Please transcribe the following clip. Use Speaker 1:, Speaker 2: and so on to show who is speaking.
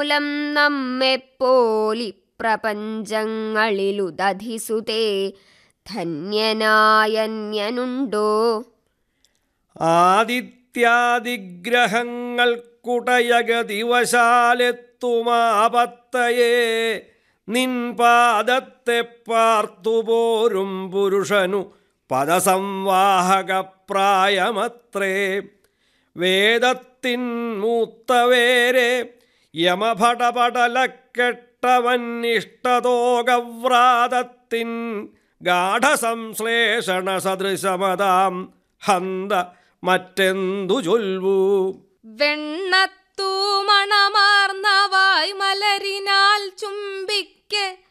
Speaker 1: മൂലം നമ്മെപ്പോലി പ്രപഞ്ചങ്ങളിലുദധിസുതേ ധന്യനായന്യനുണ്ടോ
Speaker 2: ആദിത്യാദിഗ്രഹങ്ങൾക്കുടയഗതിവശാലെത്തുമാപത്തയെ നിൻ പാദത്തെ പാർത്തുപോരും പുരുഷനു പദസംവാഹകപ്രായമത്രേ വേദത്തിൻ മൂത്തവേരെ യമഭടപടലക്കെട്ടവന്നിഷ്ടതോകവ്രാതത്തിൻ ഗാഠസംശ്ലേഷണ സദൃശമതാം ഹന്ത മറ്റെന്തു ചൊൽവൂ
Speaker 3: വെണ്ണത്തു മണമാർന്ന വായ്മലരിനാൽ ചുംബിക്ക്